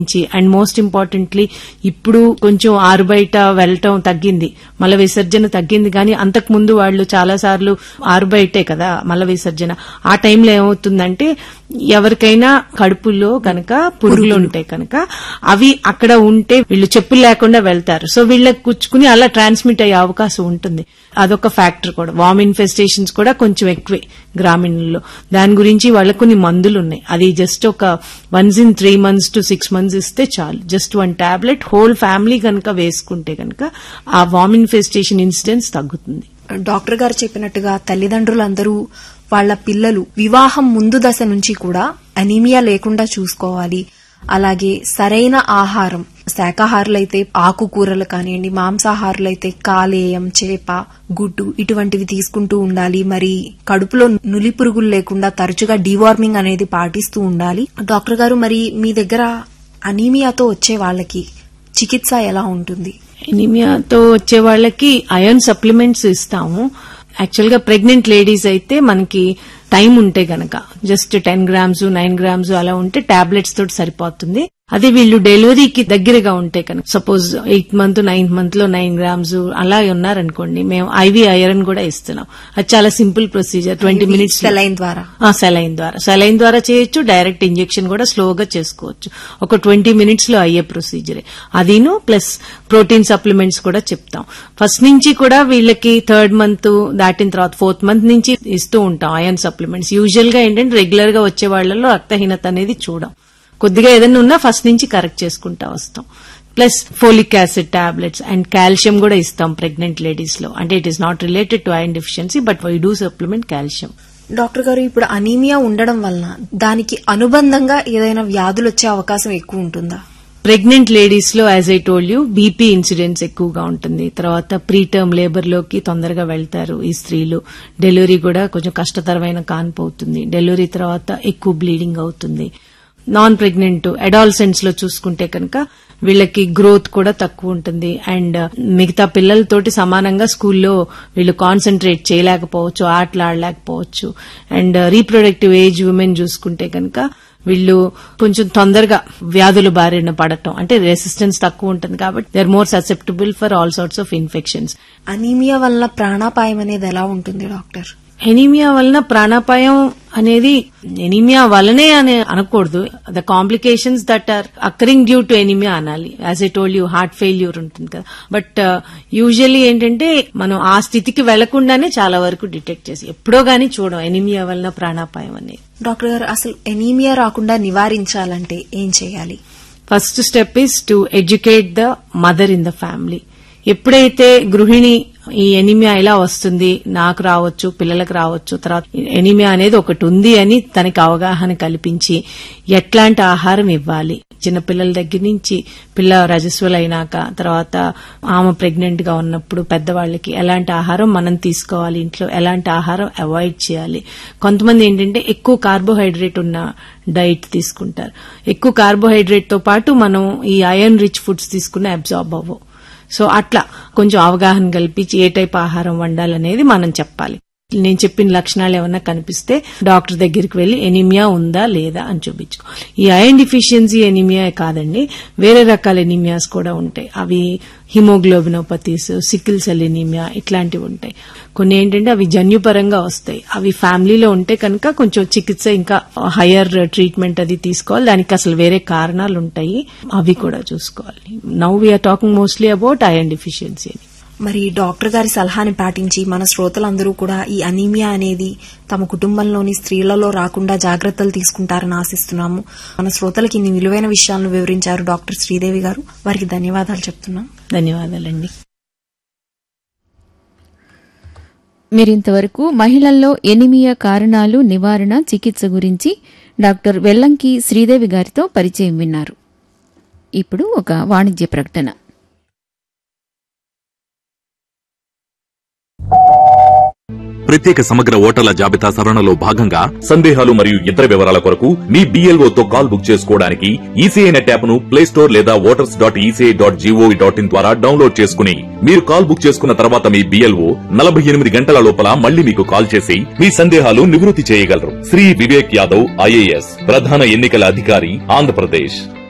and most importantly ఇప్పుడు కొంచెం ఆరు బయట వెళ్ళటం తగ్గింది మల విసర్జన తగ్గింది కానీ అంతకు ముందు వాళ్ళు చాలా సార్లు ఆరు బయటే కదా మల విసర్జన ఆ టైంలో ఏమవుతుందంటే ఎవరికైనా కడుపులో కనుక పురుగులు ఉంటాయి కనుక అవి అక్కడ ఉంటే వీళ్ళు చెప్పులు లేకుండా వెళ్తారు సో వీళ్ళకి కుచ్చుకుని అలా ట్రాన్స్మిట్ అయ్యే అవకాశం ఉంటుంది అదొక ఫ్యాక్టర్ కూడా వామ్ ఇన్ఫెస్టేషన్స్ కూడా కొంచెం ఎక్కువే గ్రామీణంలో దాని గురించి వాళ్ళకు కొన్ని మందులు ఉన్నాయి అది జస్ట్ ఒక once in three months to six months ఇస్తే చాలు just one tablet whole family కనుక వేసుకుంటే కనుక ఆ వామ్ ఇన్ఫెస్టేషన్ ఇన్సిడెన్స్ తగ్గుతుంది డాక్టర్ గారు చెప్పినట్టుగా తల్లిదండ్రులందరూ వాళ్ళ పిల్లలు వివాహం ముందు దశ నుంచి కూడా అనీమియా లేకుండా చూసుకోవాలి అలాగే సరైన ఆహారం శాకాహారులైతే ఆకుకూరలు కానివ్వండి మాంసాహారులైతే కాలేయం చేప గుడ్డు ఇటువంటివి తీసుకుంటూ ఉండాలి మరి కడుపులో నులి పురుగులు లేకుండా తరచుగా డీవార్మింగ్ అనేది పాటిస్తూ ఉండాలి డాక్టర్ గారు మరి మీ దగ్గర అనీమియాతో వచ్చే వాళ్ళకి చికిత్స ఎలా ఉంటుంది ఎనిమియాతో వచ్చే వాళ్ళకి అయర్న్ సప్లిమెంట్స్ ఇస్తాము యాక్చువల్ గా ప్రెగ్నెంట్ లేడీస్ అయితే మనకి టైం ఉంటే గనక just ten grams nine grams అలా ఉంటే టాబ్లెట్స్ తోటి సరిపోతుంది అదే వీళ్ళు డెలివరీకి దగ్గరగా ఉంటే కనుక suppose eighth month ninth month లో నైన్ గ్రామ్స్ అలా ఉన్నారనుకోండి మేము ఐవీ ఐరన్ కూడా ఇస్తున్నాం అది చాలా simple procedure twenty minutes saline ద్వారా సెలైన్ ద్వారా సెలైన్ ద్వారా చేయొచ్చు డైరెక్ట్ ఇంజెక్షన్ కూడా స్లోగా చేసుకోవచ్చు ఒక ట్వంటీ మినిట్స్ లో అయ్యే ప్రొసీజరే అదిను ప్లస్ ప్రోటీన్ సప్లిమెంట్స్ కూడా చెప్తాం ఫస్ట్ నుంచి కూడా వీళ్ళకి థర్డ్ మంత్ దాటిన తర్వాత ఫోర్త్ మంత్ నుంచి ఇస్తూ ఉంటాం అయర్న్ సప్లిమెంట్స్ యూజువల్ గా ఏంటంటే రెగ్యులర్ గా వచ్చే వాళ్ళలో రక్తహీనత అనేది చూడం కొద్దిగా ఏదైనా ఉన్నా ఫస్ట్ నుంచి కరెక్ట్ చేసుకుంటా వస్తాం plus folic acid tablets and calcium కూడా ఇస్తాం ప్రెగ్నెంట్ లేడీస్ లో అంటే it is not related to iron deficiency but why do supplement calcium doctor గారు ఇప్పుడు అనీమియా ఉండడం వలన దానికి అనుబంధంగా ఏదైనా వ్యాధులు వచ్చే అవకాశం ఎక్కువ ఉంటుందా ప్రెగ్నెంట్ లేడీస్ లో as I told you BP incidents ఎక్కువగా ఉంటుంది తర్వాత ప్రీ టర్మ్ లేబర్ లోకి తొందరగా వెళ్తారు ఈ స్త్రీలు డెలివరీ కూడా కొంచెం కష్టతరమైన కాన్పు అవుతుంది డెలివరీ తర్వాత ఎక్కువ బ్లీడింగ్ అవుతుంది నాన్ ప్రెగ్నెంట్ అడాల్సెంట్స్ లో చూసుకుంటే కనుక వీళ్ళకి గ్రోత్ కూడా తక్కువ ఉంటుంది అండ్ మిగతా పిల్లలతోటి సమానంగా స్కూల్లో వీళ్ళు కాన్సన్ట్రేట్ చేయలేకపోవచ్చు ఆటలు ఆడలేకపోవచ్చు అండ్ రీప్రొడక్టివ్ ఏజ్ ఉమెన్ చూసుకుంటే కనుక వీళ్ళు కొంచెం తొందరగా వ్యాధుల బారిన పడటం అంటే రెసిస్టెన్స్ తక్కువ ఉంటుంది కాబట్టి they are more susceptible for all sorts of infections anaemia వలన ప్రాణాపాయం అనేది ఎలా ఉంటుంది డాక్టర్ ఎనీమియా వలన ప్రాణాపాయం అనేది ఎనీమియా వలనే అని అనకూడదు the complications that are occurring due to anaemia అనాలి as a told you heart failure ఉంటుంది కదా బట్ యూజువల్లీ ఏంటంటే మనం ఆ స్థితికి వెళ్లకుండానే చాలా వరకు డిటెక్ట్ చేసి ఎప్పుడో గానీ చూడం ఎనీమియా వలన ప్రాణాపాయం అనేది డాక్టర్ గారు అసలు ఎనీమియా రాకుండా నివారించాలంటే ఏం చేయాలి first step is to educate the mother in the family ఎప్పుడైతే గృహిణి ఈ ఎనిమియా ఎలా వస్తుంది నాకు రావచ్చు పిల్లలకు రావచ్చు తర్వాత ఎనిమియా అనేది ఒకటి ఉంది అని తనకి అవగాహన కల్పించి ఎట్లాంటి ఆహారం ఇవ్వాలి చిన్నపిల్లల దగ్గర నుంచి పిల్ల రజస్వలైనాక తర్వాత ఆమె ప్రెగ్నెంట్ గా ఉన్నప్పుడు పెద్దవాళ్ళకి ఎలాంటి ఆహారం మనం తీసుకోవాలి ఇంట్లో ఎలాంటి ఆహారం అవాయిడ్ చేయాలి కొంతమంది ఏంటంటే ఎక్కువ కార్బోహైడ్రేట్ ఉన్న డైట్ తీసుకుంటారు ఎక్కువ కార్బోహైడ్రేట్ తో పాటు మనం ఈ ఐరన్ రిచ్ ఫుడ్స్ తీసుకున్న అబ్జార్బ్ అవ్వవు సో అట్లా కొంచెం అవగాహన కల్పించి ఏ టైప్ ఆహారం వండాలనేది మనం చెప్పాలి నేను చెప్పిన లక్షణాలు ఏమన్నా కనిపిస్తే డాక్టర్ దగ్గరికి వెళ్లి ఎనిమియా ఉందా లేదా అని చూపించుకోవాలి ఈ ఐరన్ డిఫిషియన్సీ ఎనిమియా కాదండి వేరే రకాల ఎనిమియాస్ కూడా ఉంటాయి అవి హిమోగ్లోబినోపతీస్ సికిల్ సెల్ ఎనీమియా ఇట్లాంటివి ఉంటాయి కొన్ని ఏంటంటే అవి జన్యుపరంగా వస్తాయి అవి ఫ్యామిలీలో ఉంటే కనుక కొంచెం చికిత్స ఇంకా హయ్యర్ ట్రీట్మెంట్ అది తీసుకోవాలి దానికి అసలు వేరే కారణాలు ఉంటాయి అవి కూడా చూసుకోవాలి now we're talking mostly about iron deficiency అని మరి డాక్టర్ గారి సలహాని పాటించి మన శ్రోతలందరూ కూడా ఈ అనీమియా అనేది తమ కుటుంబంలోని స్త్రీలలో రాకుండా జాగ్రత్తలు తీసుకుంటారని ఆశిస్తున్నాము మన శ్రోతలకి ఇన్ని విలువైన విషయాలను వివరించారు డాక్టర్ శ్రీదేవి గారు వారికి ధన్యవాదాలు చెప్తున్నాం ధన్యవాదాలండి మీరింతవరకు మహిళల్లో ఎనిమియా కారణాలు నివారణ చికిత్స గురించి డాక్టర్ వెల్లంకి శ్రీదేవి గారితో పరిచయం విన్నారు ఇప్పుడు ఒక వాణిజ్య ప్రకటన ప్రత్యేక సమగ్ర ఓటర్ల జాబితా సవరణలో భాగంగా సందేహాలు మరియు ఇతర వివరాల కొరకు మీ BLO తో కాల్ బుక్ చేసుకోవడానికి ఈసీఐ నెట్ యాప్ ను ప్లే స్టోర్ లేదా voters dot ECI dot GOV dot in ద్వారా డౌన్లోడ్ చేసుకుని మీరు కాల్ బుక్ చేసుకున్న తర్వాత మీ బిఎల్ఓ నలభై ఎనిమిది గంటల లోపల మళ్ళీ మీకు కాల్ చేసి మీ సందేహాలు నివృత్తి చేయగలరు శ్రీ వివేక్ యాదవ్ ఐఏఎస్ ప్రధాన ఎన్నికల అధికారి ఆంధ్రప్రదేశ్